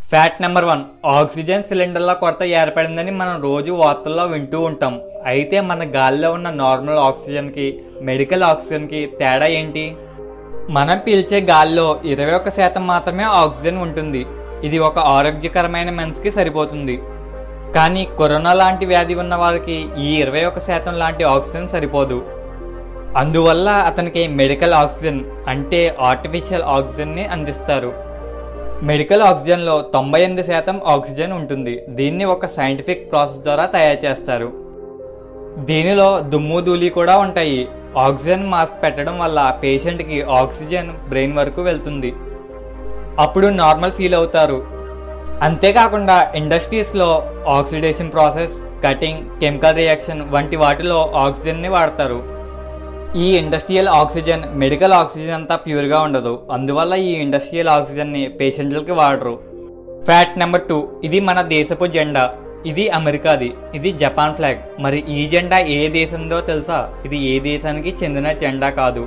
fact number one oxygen సిలిండర్ల కొరత ఏర్పడిందని మనం రోజు వార్తల్లో వింటూ ఉంటాం అయితే మన గాలిలో ఉన్న నార్మల్ ఆక్సిజన్కి మెడికల్ ఆక్సిజన్కి తేడా ఏంటి మనం పీల్చే గాలిలో ఇరవై ఒక్క శాతం మాత్రమే ఆక్సిజన్ ఉంటుంది ఇది ఒక ఆరోగ్యకరమైన మనిషికి సరిపోతుంది కానీ కరోనా లాంటి వ్యాధి ఉన్న వారికి ఈ ఇరవై ఒక్క శాతం లాంటి ఆక్సిజన్ సరిపోదు అందువల్ల అతనికి మెడికల్ ఆక్సిజన్ అంటే ఆర్టిఫిషియల్ ఆక్సిజన్ని అందిస్తారు మెడికల్ ఆక్సిజన్లో తొంభై ఎనిమిది శాతం ఆక్సిజన్ ఉంటుంది దీన్ని ఒక సైంటిఫిక్ ప్రాసెస్ ద్వారా తయారు చేస్తారు దీనిలో దుమ్ము ధూళి కూడా ఉంటాయి ఆక్సిజన్ మాస్క్ పెట్టడం వల్ల పేషెంట్కి ఆక్సిజన్ బ్రెయిన్ వరకు వెళ్తుంది అప్పుడు నార్మల్ ఫీల్ అవుతారు అంతేకాకుండా ఇండస్ట్రీస్లో oxidation process cutting chemical reaction వంటి వాటిలో ఆక్సిజన్ని వాడతారు ఈ ఇండస్ట్రియల్ ఆక్సిజన్ మెడికల్ ఆక్సిజన్ అంతా ప్యూర్గా ఉండదు అందువల్ల ఈ ఇండస్ట్రియల్ ఆక్సిజన్ని పేషెంట్లకి వాడరు ఫ్యాక్ట్ నెంబర్ టూ ఇది మన దేశపు జెండా ఇది అమెరికాది ఇది జపాన్ ఫ్లాగ్ మరి ఈ జెండా ఏ దేశందో తెలుసా ఇది ఏ దేశానికి చెందిన జెండా కాదు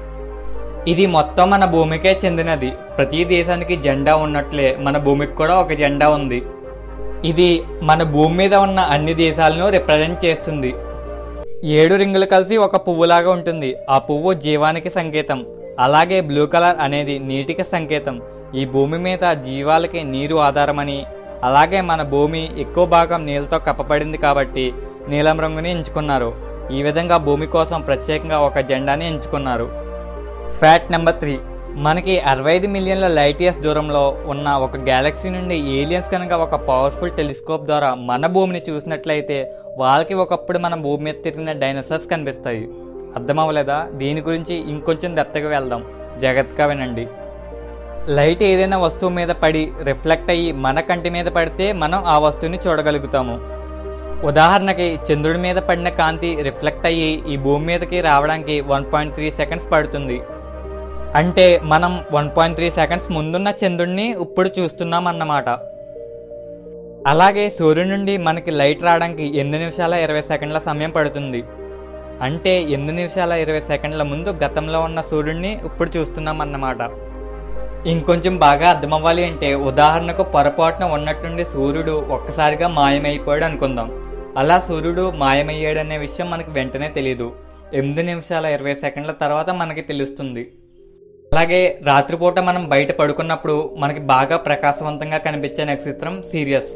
ఇది మొత్తం మన భూమికే చెందినది ప్రతి దేశానికి జెండా ఉన్నట్లే మన భూమికి కూడా ఒక జెండా ఉంది ఇది మన భూమి మీద ఉన్న అన్ని దేశాలను రిప్రజెంట్ చేస్తుంది ఏడు రింగులు కలిసి ఒక పువ్వులాగా ఉంటుంది ఆ పువ్వు జీవానికి సంకేతం అలాగే బ్లూ కలర్ అనేది నీటికి సంకేతం ఈ భూమి మీద జీవాలకి నీరు ఆధారమని అలాగే మన భూమి ఎక్కువ భాగం నీళ్ళతో కప్పబడింది కాబట్టి నీలం రంగుని ఎంచుకున్నారు ఈ విధంగా భూమి కోసం ప్రత్యేకంగా ఒక జెండాని ఎంచుకున్నారు ఫ్యాక్ట్ నెంబర్ త్రీ మనకి అరవై ఐదు మిలియన్ల లైట్ ఇయర్స్ దూరంలో ఉన్న ఒక గ్యాలక్సీ నుండి ఏలియన్స్ కనుక ఒక పవర్ఫుల్ టెలిస్కోప్ ద్వారా మన భూమిని చూసినట్లయితే వాళ్ళకి ఒకప్పుడు మన భూమి మీద తిరిగిన డైనోసార్స్ కనిపిస్తాయి అర్థమవ్వలేదా దీని గురించి ఇంకొంచెం దత్తగా వెళ్దాం జాగ్రత్తగా వినండి లైట్ ఏదైనా వస్తువు మీద పడి రిఫ్లెక్ట్ అయ్యి మన కంటి మీద పడితే మనం ఆ వస్తువుని చూడగలుగుతాము ఉదాహరణకి చంద్రుడి మీద పడిన కాంతి రిఫ్లెక్ట్ అయ్యి ఈ భూమి మీదకి రావడానికి వన్ పాయింట్ త్రీ సెకండ్స్ పడుతుంది అంటే మనం వన్ పాయింట్ త్రీ సెకండ్స్ ముందున్న చంద్రుడిని ఇప్పుడు చూస్తున్నాం అన్నమాట అలాగే సూర్యుడి నుండి మనకి లైట్ రావడానికి ఎనిమిది నిమిషాల ఇరవై సెకండ్ల సమయం పడుతుంది అంటే ఎనిమిది నిమిషాల ఇరవై సెకండ్ల ముందు గతంలో ఉన్న సూర్యుడిని ఇప్పుడు చూస్తున్నాం అన్నమాట ఇంకొంచెం బాగా అర్థమవ్వాలి అంటే ఉదాహరణకు పొరపాటున ఉన్నట్టుండి సూర్యుడు ఒక్కసారిగా మాయమైపోయాడు అనుకుందాం అలా సూర్యుడు మాయమయ్యాడనే విషయం మనకి వెంటనే తెలియదు ఎనిమిది నిమిషాల ఇరవై సెకండ్ల తర్వాత మనకి తెలుస్తుంది అలాగే రాత్రిపూట మనం బయట పడుకున్నప్పుడు మనకి బాగా ప్రకాశవంతంగా కనిపించే నక్షత్రం సీరియస్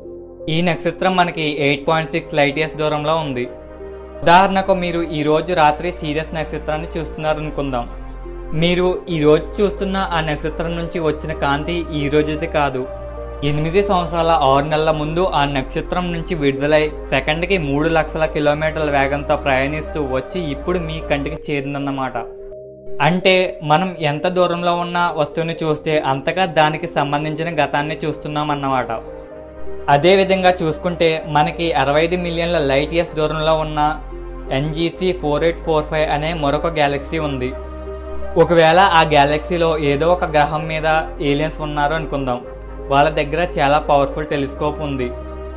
ఈ నక్షత్రం మనకి eight point six light years దూరంలో ఉంది ఉదాహరణకు మీరు ఈ రోజు రాత్రి సీరియస్ నక్షత్రాన్ని చూస్తున్నారు అనుకుందాం మీరు ఈ రోజు చూస్తున్న ఆ నక్షత్రం నుంచి వచ్చిన కాంతి ఈ రోజుది కాదు ఎనిమిది సంవత్సరాల ఆరు నెలల ముందు ఆ నక్షత్రం నుంచి విడుదలై సెకండ్కి మూడు లక్షల కిలోమీటర్ల వేగంతో ప్రయాణిస్తూ వచ్చి ఇప్పుడు మీ కంటికి చేరిందన్నమాట అంటే మనం ఎంత దూరంలో ఉన్న వస్తువుని చూస్తే అంతగా దానికి సంబంధించిన గతాన్ని చూస్తున్నాం అన్నమాట అదే విధంగా చూసుకుంటే మనకి అరవై ఐదు మిలియన్ల లైట్ ఇయర్స్ దూరంలో ఉన్న NGC four eight four five అనే మరొక గ్యాలక్సీ ఉంది ఒకవేళ ఆ గ్యాలక్సీలో ఏదో ఒక గ్రహం మీద ఏలియన్స్ ఉన్నారు అనుకుందాం వాళ్ళ దగ్గర చాలా పవర్ఫుల్ టెలిస్కోప్ ఉంది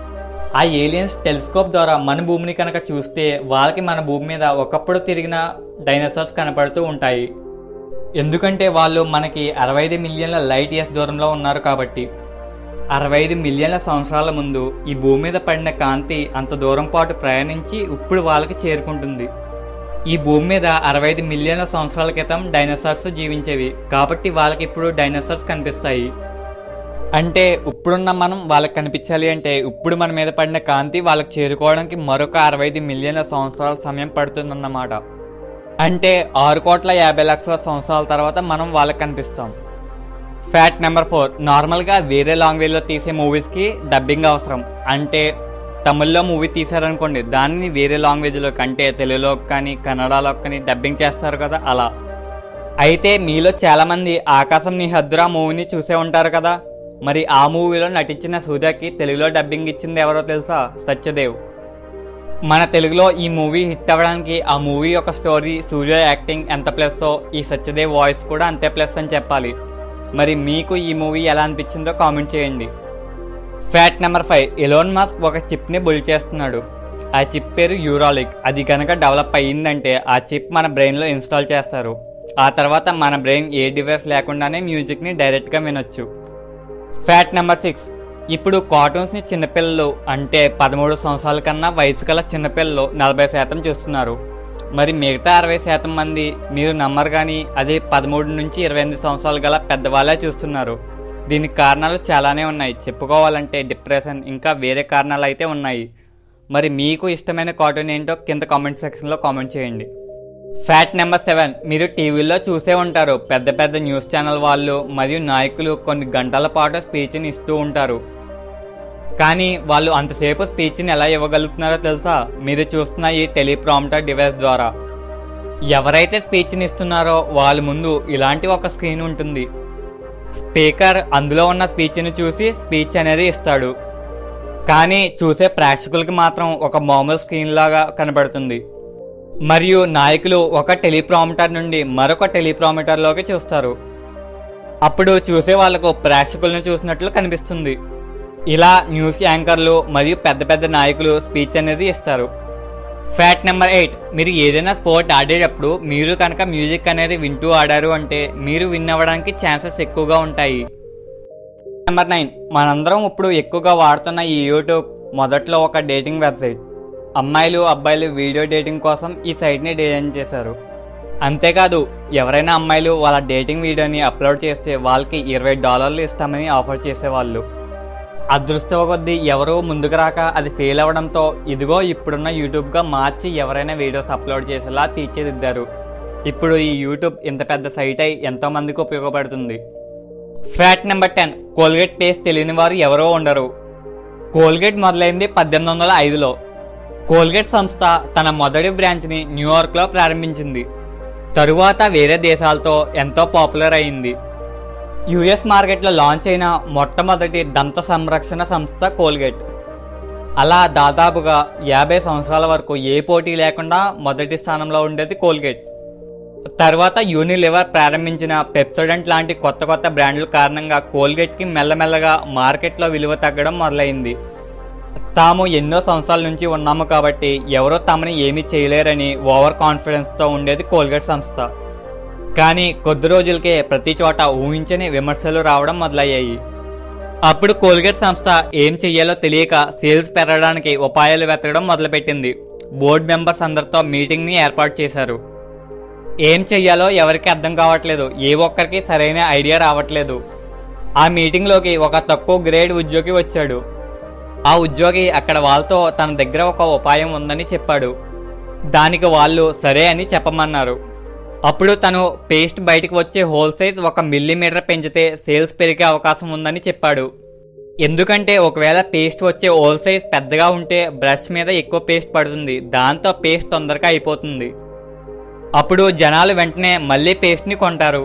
ఆ ఏలియన్స్ టెలిస్కోప్ ద్వారా మన భూమిని కనుక చూస్తే వాళ్ళకి మన భూమి మీద ఒకప్పుడు తిరిగిన డైనోసార్స్ కనపడుతూ ఉంటాయి ఎందుకంటే వాళ్ళు మనకి అరవై ఐదు మిలియన్ల లైట్ ఇయర్స్ దూరంలో ఉన్నారు కాబట్టి అరవై ఐదు మిలియన్ల సంవత్సరాల ముందు ఈ భూమి మీద పడిన కాంతి అంత దూరం పాటు ప్రయాణించి ఇప్పుడు వాళ్ళకి చేరుకుంటుంది ఈ భూమి మీద అరవై ఐదు మిలియన్ల సంవత్సరాల క్రితం డైనోసార్స్ జీవించేవి కాబట్టి వాళ్ళకి ఇప్పుడు డైనోసార్స్ కనిపిస్తాయి అంటే ఇప్పుడున్న మనం వాళ్ళకి కనిపించాలి అంటే ఇప్పుడు మన మీద పడిన కాంతి వాళ్ళకి చేరుకోవడానికి మరొక అరవై ఐదు మిలియన్ల సంవత్సరాల సమయం పడుతుందన్నమాట అంటే ఆరు కోట్ల యాభై లక్షల సంవత్సరాల తర్వాత మనం వాళ్ళకి కనిపిస్తాం ఫ్యాక్ట్ నెంబర్ ఫోర్ నార్మల్గా వేరే లాంగ్వేజ్లో తీసే మూవీస్కి డబ్బింగ్ అవసరం అంటే తమిళ్లో మూవీ తీశారనుకోండి దాన్ని వేరే లాంగ్వేజ్లో అంటే తెలుగులో కానీ కన్నడలో కానీ డబ్బింగ్ చేస్తారు కదా అలా అయితే మీలో చాలామంది ఆకాశం నీ హద్దురా మూవీని చూసే ఉంటారు కదా మరి ఆ మూవీలో నటించిన సూర్యకి తెలుగులో డబ్బింగ్ ఇచ్చింది ఎవరో తెలుసా సత్యదేవ్ మన తెలుగులో ఈ మూవీ హిట్ అవ్వడానికి ఆ మూవీ యొక్క స్టోరీ సూర్య యాక్టింగ్ ఎంత ప్లస్ ఈ సత్యదేవ్ వాయిస్ కూడా అంతే ప్లస్ అని చెప్పాలి మరి మీకు ఈ మూవీ ఎలా అనిపించిందో కామెంట్ చేయండి fact number five Elon Musk ఒక చిప్ని బుల్ చేస్తున్నాడు ఆ చిప్ పేరు యూరాలిక్ అది కనుక డెవలప్ అయ్యిందంటే ఆ చిప్ మన బ్రెయిన్లో ఇన్స్టాల్ చేస్తారు ఆ తర్వాత మన బ్రెయిన్ ఏ డివైస్ లేకుండానే మ్యూజిక్ని డైరెక్ట్గా వినొచ్చు ఫ్యాక్ట్ నెంబర్ సిక్స్ ఇప్పుడు కార్టూన్స్ని చిన్నపిల్లలు అంటే పదమూడు సంవత్సరాల కన్నా వయసు గల చిన్నపిల్లలు నలభై శాతం చూస్తున్నారు మరి మిగతా అరవై శాతం మంది మీరు నమ్మరు కానీ అది పదమూడు నుంచి ఇరవై ఎనిమిది సంవత్సరాలు గల పెద్దవాళ్ళే చూస్తున్నారు దీనికి కారణాలు చాలానే ఉన్నాయి చెప్పుకోవాలంటే డిప్రెషన్ ఇంకా వేరే కారణాలు అయితే ఉన్నాయి మరి మీకు ఇష్టమైన కార్టూన్ ఏంటో కింద కామెంట్ సెక్షన్లో కామెంట్ చేయండి ఫ్యాక్ట్ నెంబర్ సెవెన్ మీరు టీవీలో చూసే ఉంటారు పెద్ద పెద్ద న్యూస్ ఛానల్ వాళ్ళు మరియు నాయకులు కొన్ని గంటల పాటు స్పీచ్ని ఇస్తూ ఉంటారు కానీ వాళ్ళు అంతసేపు స్పీచ్ని ఎలా ఇవ్వగలుగుతున్నారో తెలుసా మీరు చూస్తున్న ఈ టెలిప్రాంప్టర్ డివైస్ ద్వారా ఎవరైతే స్పీచ్ని ఇస్తున్నారో వాళ్ళ ముందు ఇలాంటి ఒక స్క్రీన్ ఉంటుంది స్పీకర్ అందులో ఉన్న స్పీచ్ని చూసి స్పీచ్ అనేది ఇస్తాడు కానీ చూసే ప్రేక్షకులకి మాత్రం ఒక మామూలు స్క్రీన్ లాగా కనబడుతుంది మరియు నాయకులు ఒక టెలిప్రామిటర్ నుండి మరొక టెలిప్రామిటర్లోకి చూస్తారు అప్పుడు చూసే వాళ్లకు ప్రేక్షకులను చూసినట్లు కనిపిస్తుంది ఇలా న్యూస్ యాంకర్లు మరియు పెద్ద పెద్ద నాయకులు స్పీచ్ అనేది ఇస్తారు ఫ్యాక్ట్ నెంబర్ ఎయిట్ మీరు ఏదైనా స్పోర్ట్ ఆడేటప్పుడు మీరు కనుక మ్యూజిక్ అనేది వింటూ ఆడారు అంటే మీరు విన్ అవ్వడానికి ఛాన్సెస్ ఎక్కువగా ఉంటాయి నెంబర్ నైన్ మనందరం ఇప్పుడు ఎక్కువగా వాడుతున్న ఈ యూట్యూబ్ మొదట్లో ఒక డేటింగ్ వెబ్సైట్ అమ్మాయిలు అబ్బాయిలు వీడియో డేటింగ్ కోసం ఈ సైట్ని డిజైన్ చేశారు అంతేకాదు ఎవరైనా అమ్మాయిలు వాళ్ళ డేటింగ్ వీడియోని అప్లోడ్ చేస్తే వాళ్ళకి ఇరవై డాలర్లు ఇస్తామని ఆఫర్ చేసేవాళ్ళు అదృష్టవ కొద్దీ ఎవరో ముందుకు రాక అది ఫెయిల్ అవ్వడంతో ఇదిగో ఇప్పుడున్న యూట్యూబ్గా మార్చి ఎవరైనా వీడియోస్ అప్లోడ్ చేసేలా తీర్చిదిద్దారు ఇప్పుడు ఈ యూట్యూబ్ ఇంత పెద్ద సైట్ అయి ఎంతో మందికి ఉపయోగపడుతుంది fact number ten Colgate paste తెలియని వారు ఎవరో ఉండరు కోల్గేట్ మొదలైంది పద్దెనిమిది వందల ఐదులో కోల్గేట్ సంస్థ తన మొదటి బ్రాంచ్ని న్యూయార్క్లో ప్రారంభించింది తరువాత వేరే దేశాలతో ఎంతో పాపులర్ అయింది యుఎస్ మార్కెట్లో లాంచ్ అయిన మొట్టమొదటి దంత సంరక్షణ సంస్థ కోల్గేట్ అలా దాదాపుగా యాభై సంవత్సరాల వరకు ఏ పోటీ లేకుండా మొదటి స్థానంలో ఉండేది కోల్గేట్ తర్వాత యూనిలివర్ ప్రారంభించిన పెప్సోడెంట్ లాంటి కొత్త కొత్త బ్రాండ్ల కారణంగా కోల్గేట్కి మెల్లమెల్లగా మార్కెట్లో విలువ తగ్గడం మొదలైంది తాము ఎన్నో సంవత్సరాల నుంచి ఉన్నాము కాబట్టి ఎవరో తమని ఏమీ చేయలేరని ఓవర్ కాన్ఫిడెన్స్తో ఉండేది కోల్గేట్ సంస్థ కానీ కొద్ది రోజులకే ప్రతి చోట ఊహించని విమర్శలు రావడం మొదలయ్యాయి అప్పుడు కోల్గేట్ సంస్థ ఏం చెయ్యాలో తెలియక సేల్స్ పెరగడానికి ఉపాయాలు వెతకడం మొదలుపెట్టింది బోర్డు మెంబర్స్ అందరితో మీటింగ్ని ఏర్పాటు చేశారు ఏం చెయ్యాలో ఎవరికి అర్థం కావట్లేదు ఏ ఒక్కరికి సరైన ఐడియా రావట్లేదు ఆ మీటింగ్లోకి ఒక తక్కువ గ్రేడ్ ఉద్యోగి వచ్చాడు ఆ ఉద్యోగి అక్కడ వాళ్ళతో తన దగ్గర ఒక ఉపాయం ఉందని చెప్పాడు దానికి వాళ్ళు సరే అని చెప్పమన్నారు అప్పుడు తను పేస్ట్ బయటకు వచ్చే హోల్ సైజ్ ఒక మిల్లీమీటర్ పెంచితే సేల్స్ పెరిగే అవకాశం ఉందని చెప్పాడు ఎందుకంటే ఒకవేళ పేస్ట్ వచ్చే హోల్ సైజ్ పెద్దగా ఉంటే బ్రష్ మీద ఎక్కువ పేస్ట్ పడుతుంది దాంతో పేస్ట్ తొందరగా అయిపోతుంది అప్పుడు జనాలు వెంటనే మళ్ళీ పేస్ట్ని కొంటారు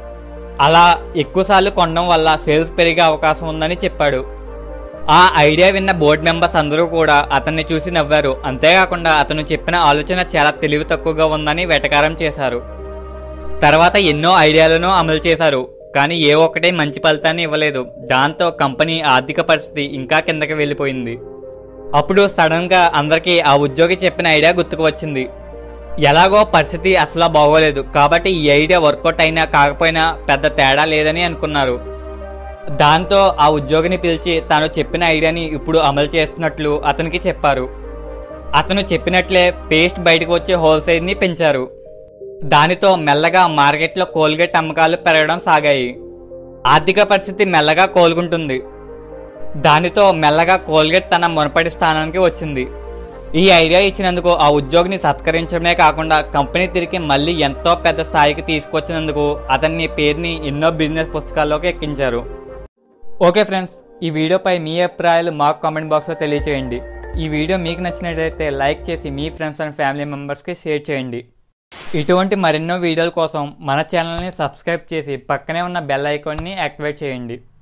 అలా ఎక్కువసార్లు కొనడం వల్ల సేల్స్ పెరిగే అవకాశం ఉందని చెప్పాడు ఆ ఐడియా విన్న బోర్డు మెంబర్స్ అందరూ కూడా అతన్ని చూసి నవ్వారు అంతేకాకుండా అతను చెప్పిన ఆలోచన చాలా తెలివి తక్కువగా ఉందని వెటకారం చేశారు తర్వాత ఎన్నో ఐడియాలను అమలు చేశారు కానీ ఏ ఒక్కటే మంచి ఫలితాన్ని ఇవ్వలేదు దాంతో కంపెనీ ఆర్థిక పరిస్థితి ఇంకా కిందకి వెళ్ళిపోయింది అప్పుడు సడన్గా అందరికీ ఆ ఉద్యోగి చెప్పిన ఐడియా గుర్తుకు వచ్చింది ఎలాగో పరిస్థితి అసలు బాగోలేదు కాబట్టి ఈ ఐడియా వర్కౌట్ అయినా కాకపోయినా పెద్ద తేడా లేదని అనుకున్నారు దాంతో ఆ ఉద్యోగిని పిలిచి తాను చెప్పిన ఐడియాని ఇప్పుడు అమలు చేస్తున్నట్లు అతనికి చెప్పారు అతను చెప్పినట్లే పేస్ట్ బయటకు వచ్చే హోల్సేల్ని పెంచారు దానితో మెల్లగా మార్కెట్లో కోల్గేట్ అమ్మకాలు పెరగడం సాగాయి ఆర్థిక పరిస్థితి మెల్లగా కోలుకుంటుంది దానితో మెల్లగా కోల్గేట్ తన మునపటి స్థానానికి వచ్చింది ఈ ఐడియా ఇచ్చినందుకు ఆ ఉద్యోగిని సత్కరించడమే కాకుండా కంపెనీ తిరిగి మళ్ళీ ఎంతో పెద్ద స్థాయికి తీసుకొచ్చినందుకు అతన్ని పేరుని ఎన్నో బిజినెస్ పుస్తకాల్లోకి ఎక్కించారు ఓకే ఫ్రెండ్స్ ఈ వీడియోపై మీ అభిప్రాయాలు మాకు కామెంట్ బాక్స్లో తెలియచేయండి ఈ వీడియో మీకు నచ్చినట్లయితే లైక్ చేసి మీ ఫ్రెండ్స్ అండ్ ఫ్యామిలీ మెంబర్స్కి షేర్ చేయండి ఇటువంటి మరెన్నో వీడియోల కోసం మన ఛానల్ని సబ్స్క్రైబ్ చేసి పక్కనే ఉన్న బెల్ ఐకాన్ని యాక్టివేట్ చేయండి